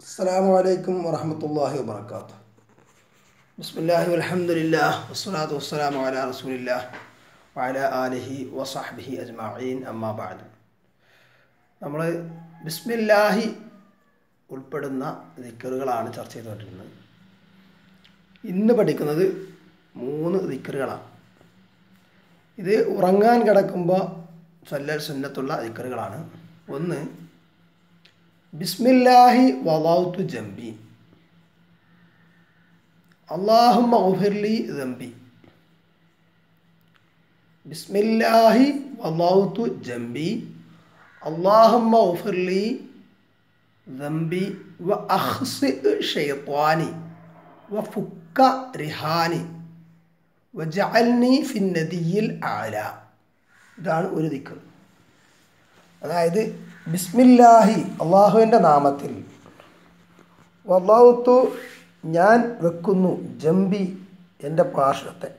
السلام عليكم ورحمة الله وبركاته بسم الله والحمد لله والصلاة والسلام على رسول الله وعلى آله وصحبه أجمعين أما بعد നമ്മൾ ബിസ്മില്ലാഹി ഉൾപ്പെടുന്ന ദിക്കറുകളാണ് ചർച്ച ചെയ്തുകൊണ്ടിരുന്നത് ഇന്ന് പഠിക്കുന്നത് മൂന്ന് ദിക്കറുകളാണ് ഇത് ഉറങ്ങാൻ കിടക്കുമ്പോൾ ചൊല്ലൽ സുന്നത്തുള്ള ദിക്കറുകളാണ് ഒന്ന് ബിസ്മില്ലാഹി വലാഉത്തു ജംബി അള്ളാഹുമ്മ ഗുഫിർലി ദംബി ബിസ്മില്ലാഹി വലാഉത്തു ജംബി അള്ളാഹുമ്മ ഗുഫിർലി ദംബി വ അഖ്സി ഷൈത്വാനി വ ഫുക്ക റിഹാനി വ ജഅൽനി ഫിന്നദിയിൽ ആല ഇതാണ് ഒരു ദിക്കർ അതായത് ബിസ്മില്ലാഹി അള്ളാഹുവിൻ്റെ നാമത്തിൽ വല്ലാഹുത്തു ഞാൻ വെക്കുന്നു ജംബി എൻ്റെ പാർശ്വത്തെ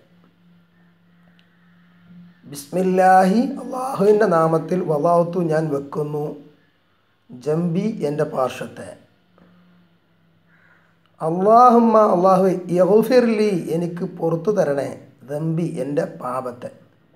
ബിസ്മില്ലാഹി അള്ളാഹുവിൻ്റെ നാമത്തിൽ വല്ലാഹുത്തു ഞാൻ വെക്കുന്നു ജംബി എൻ്റെ പാർശ്വത്തെ അള്ളാഹുമ്മ അള്ളാഹു യഹുഫിർലി എനിക്ക് പുറത്തു തരണേ ദമ്പി എൻ്റെ പാപത്തെ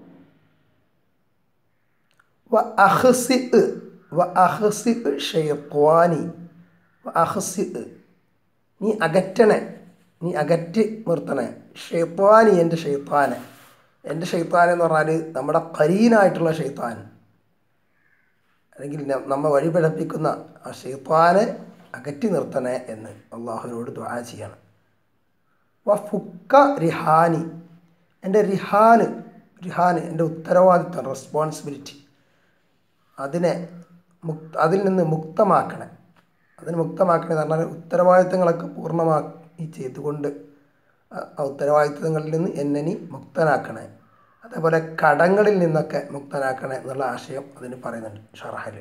വ അഹ്സി വ അഹ്സി ഷെയ്ത്വാനി വ അഹ്സി നീ അകറ്റണേ നീ അകറ്റി നിർത്തണേ ഷെയ്ത്വാനി എൻ്റെ ഷെയ്ത്താനെ എൻ്റെ ഷെയ്ത്താൻ എന്ന് പറഞ്ഞാൽ നമ്മുടെ കരീനായിട്ടുള്ള ഷെയ്ത്താൻ അല്ലെങ്കിൽ ന- നമ്മെ വഴിപിഴപ്പിക്കുന്ന ആ ഷെയ്ത്താനെ അകറ്റി നിർത്തണേ എന്ന് അള്ളാഹുവിനോട് ദ്വാ ചെയ്യണം വ ഫുക്ക റിഹാനി എൻ്റെ റിഹാന് റിഹാന് എൻ്റെ ഉത്തരവാദിത്വം റെസ്പോൺസിബിലിറ്റി അതിനെ മുക്ത അതിൽ നിന്ന് മുക്തമാക്കണേ അതിന് മുക്തമാക്കണേ എന്ന് പറഞ്ഞാൽ ഉത്തരവാദിത്തങ്ങളൊക്കെ പൂർണ്ണമാക്കി ചെയ്തുകൊണ്ട് ആ- ആ ഉത്തരവാദിത്തങ്ങളിൽ നിന്ന് എന്നെ നീ മുക്തനാക്കണേ അതേപോലെ കടങ്ങളിൽ നിന്നൊക്കെ മുക്തനാക്കണേ എന്നുള്ള ആശയം അതിന് പറയുന്നുണ്ട് ഷറഹൽ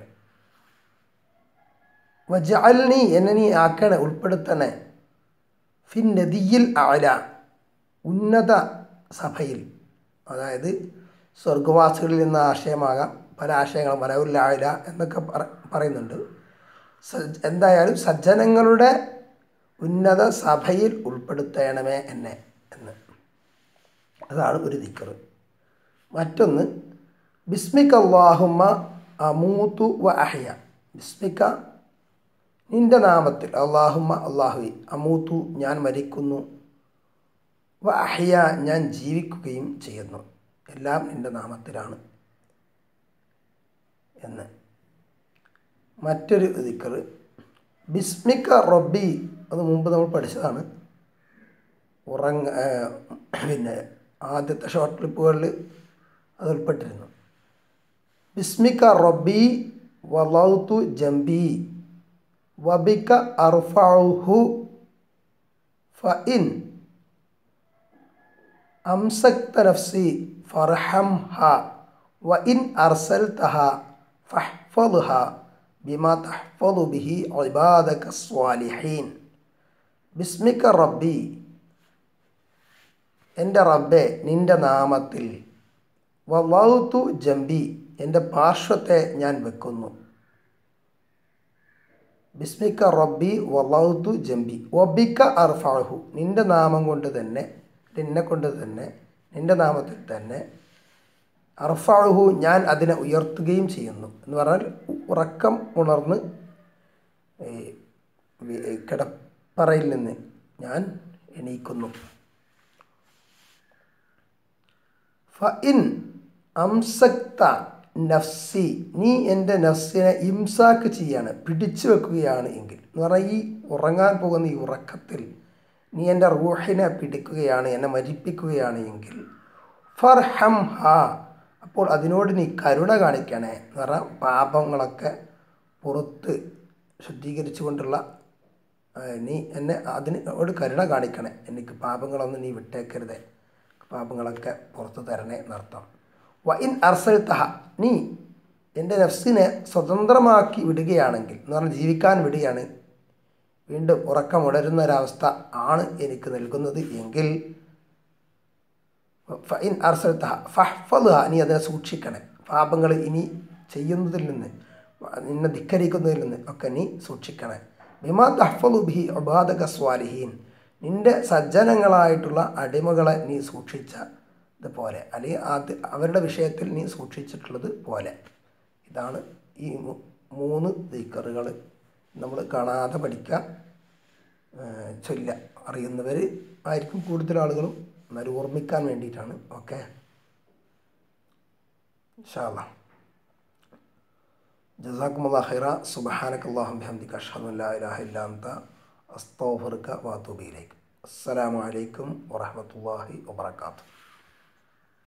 വജഅൽനി എന്നെ നീ ആക്കണേ ഉൾപ്പെടുത്തണേ ഫിൻ നദിയിൽ ആല ഉന്നത സഭയിൽ അതായത് സ്വർഗവാസികളിൽ നിന്ന ആശയമാകാം പല ആശയങ്ങളും മലവുല്ലായില എന്നൊക്കെ പറ പറയുന്നുണ്ട് സ- എന്തായാലും സജ്ജനങ്ങളുടെ ഉന്നത സഭയിൽ ഉൾപ്പെടുത്തണമേ എന്നെ എന്ന് അതാണ് ഒരു ദിക്കറ് മറ്റൊന്ന് ബിസ്മിക അള്ളാഹുമ്മ അമൂത്തു വ അഹ്യ ബിസ്മിക നിന്റെ നാമത്തിൽ അള്ളാഹുമ്മ അള്ളാഹുവി അമൂത്തു ഞാൻ മരിക്കുന്നു വ അഹ്യ ഞാൻ ജീവിക്കുകയും ചെയ്യുന്നു എല്ലാം നിന്റെ നാമത്തിലാണ് എന്ന് മറ്റൊരു ദിക്കറ് ബിസ്മിക്ക റബ്ബി അത് മുമ്പ് നമ്മൾ പഠിച്ചതാണ് ഉറങ്ങ ആ, പിന്നെ ആദ്യത്തെ ഷോർട്ട് ക്ലിപ്പുകളിൽ അത് ഉൾപ്പെട്ടിരുന്നു ബിസ്മിക്ക റബ്ബി വലൗത്തു ജംബി വബിക അർഫഉഹു ഫഇൻ أمسكت نفسي فارحمها وإن أرسلتها فاحفظها بما تحفظ به عبادك الصالحين باسمك ربي എൻ്റെ റബ്ബെ നിൻ്റെ നാമത്തിൽ വലൗത്തു ജംബി എൻ്റെ പാർശ്വത്തെ ഞാൻ വെക്കുന്നു ബിസ്മിക്ക റബ്ബി വലൗത്തു ജംബി വബിക്ക അർഫാഹു നിൻ്റെ നാമം കൊണ്ട് തന്നെ നിന്നെ കൊണ്ട് തന്നെ നിൻ്റെ നാമത്തിൽ തന്നെ അർഫാഹു ഞാൻ അതിനെ ഉയർത്തുകയും ചെയ്യുന്നു എന്ന് പറഞ്ഞാൽ ഉറക്കം ഉണർന്ന് ഏ, വി- കിടപ്പറയിൽ നിന്ന് ഞാൻ എണീക്കുന്നു ഫഇൻ അംസക്ത നഫ്സി നീ എൻ്റെ നഫ്സിനെ ഇംസാക്ക് ചെയ്യാണ് പിടിച്ചു വെക്കുകയാണ് എങ്കിൽ എന്ന് പറഞ്ഞാൽ ഈ ഉറങ്ങാൻ പോകുന്ന ഈ ഉറക്കത്തിൽ നീ എൻ്റെ റൂഹിനെ പിടിക്കുകയാണ് എന്നെ മരിപ്പിക്കുകയാണ് എങ്കിൽ ഫർഹം ഹാ അപ്പോൾ അതിനോട് നീ കരുണ കാണിക്കണേ എന്ന് പറഞ്ഞാൽ പാപങ്ങളൊക്കെ പുറത്ത് ശുദ്ധീകരിച്ചുകൊണ്ടുള്ള ആ, നീ എന്നെ അതിനോട് കരുണ കാണിക്കണേ എനിക്ക് പാപങ്ങളൊന്നും നീ വിട്ടേക്കരുതേ പാപങ്ങളൊക്കെ പുറത്തു തരണേ എന്നർത്ഥം വ ഇൻ അർസൽത്തഹ നീ എൻ്റെ നഫ്സിനെ സ്വതന്ത്രമാക്കി വിടുകയാണെങ്കിൽ എന്ന് പറഞ്ഞാൽ ജീവിക്കാൻ വിടുകയാണ് വീണ്ടും ഉറക്കം ഉണരുന്ന ഒരവസ്ഥ ആണ് എനിക്ക് നൽകുന്നത് എങ്കിൽ ഫൈൻ അർസൽത്തഹ ഫഹ്ഫദ്ഹ നീ അതിനെ സൂക്ഷിക്കണേ പാപങ്ങൾ ഇനി ചെയ്യുന്നതിൽ നിന്ന് നിന്നെ ധിക്കരിക്കുന്നതിൽ നിന്ന് ഒക്കെ നീ സൂക്ഷിക്കണേ ബിമാ തഹ്ഫലു ബി ഉബാദക സ്വാലിഹീൻ നിന്റെ സജ്ജനങ്ങളായിട്ടുള്ള അടിമകളെ നീ സൂക്ഷിച്ചത് പോലെ അല്ലെങ്കിൽ അത് അവരുടെ വിഷയത്തിൽ നീ സൂക്ഷിച്ചിട്ടുള്ളത് പോലെ ഇതാണ് ഈ മൂ- മൂന്ന് ദിക്കറുകൾ നമ്മൾ കാണാതെ പഠിക്കുക ഏഹ് ചൊല്ല അറിയുന്നവർ ആയിരിക്കും കൂടുതൽ ആളുകളും എന്നാലും ഓർമ്മിക്കാൻ വേണ്ടിയിട്ടാണ് ഓക്കെ ഇൻഷാല്ലാ ജസാക്കും അല്ലാ ഖൈറ സുബ്ഹാനക അല്ലാഹും ബിഹംദിക അഷ്ഹദു അൻ ലാ ഇലാഹ ഇല്ലാ അൻത അസ്തഗ്ഫിറുക വഅതൂബു ഇലൈക് അസ്സലാമു അലൈക്കും വറഹ്മത്തുള്ളാഹി വബറകാതുഹു